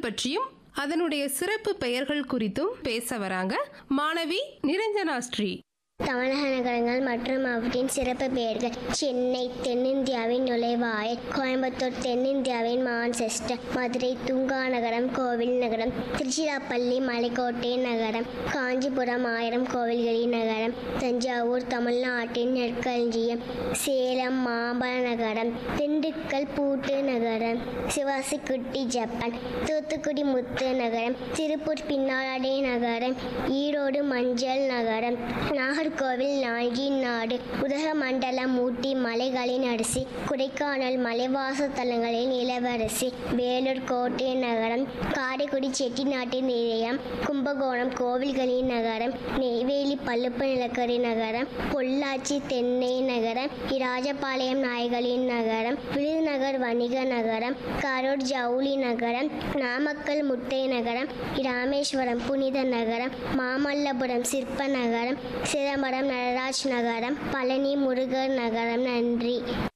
பற்றியும் அதனுடைய சிறப்பு பெயர்கள் குறித்தும் பேச வராங்க மாணவி நிரஞ்சனா ஸ்ரீ தமிழக நகரங்கள் மற்றும் அவற்றின் சிறப்பு பெயர்கள் சென்னை தென்னிந்தியாவின் நுழைவாயில் கோயம்புத்தூர் தென்னிந்தியாவின் மான்செஸ்டர் மதுரை துங்கா நகரம் கோவில் நகரம் திருச்சிராப்பள்ளி மலைக்கோட்டை நகரம் காஞ்சிபுரம் ஆயிரம் கோவில்களின் நகரம் தஞ்சாவூர் தமிழ்நாட்டின் நெற்களஞ்சியம் சேலம் மாம்பழ நகரம் திண்டுக்கல் பூட்டு நகரம் சிவாசிக்குட்டி ஜப்பான் தூத்துக்குடி முத்து நகரம் திருப்பூர் பின்னாடை நகரம் ஈரோடு மஞ்சள் நகரம் நாகர்கோவில் நாகின் நாடு உதகமண்டலம் ஊட்டி மலைகளின் அரிசி கொடைக்கானல் மலைவாச தலங்களின் இளவரசி வேலூர் கோட்டை நகரம் காரைக்குடி செட்டிநாட்டின் நிலையம் கும்பகோணம் கோவில்களின் நகரம் நெய்வேலி பழுப்பு நிலக்கரி நகரம் பொள்ளாச்சி தென்னை நகரம் இராஜபாளையம் நாய்களின் நகரம் விருதுநகர் வணிக நகரம் கரூர் ஜவுளி நகரம் நாமக்கல் முட்டை நகரம் ராமேஸ்வரம் புனித நகரம் மாமல்லபுரம் சிற்ப நகரம் சிதம்பரம் நடராஜ் நகரம் பழனி முருகர் நகரம் நன்றி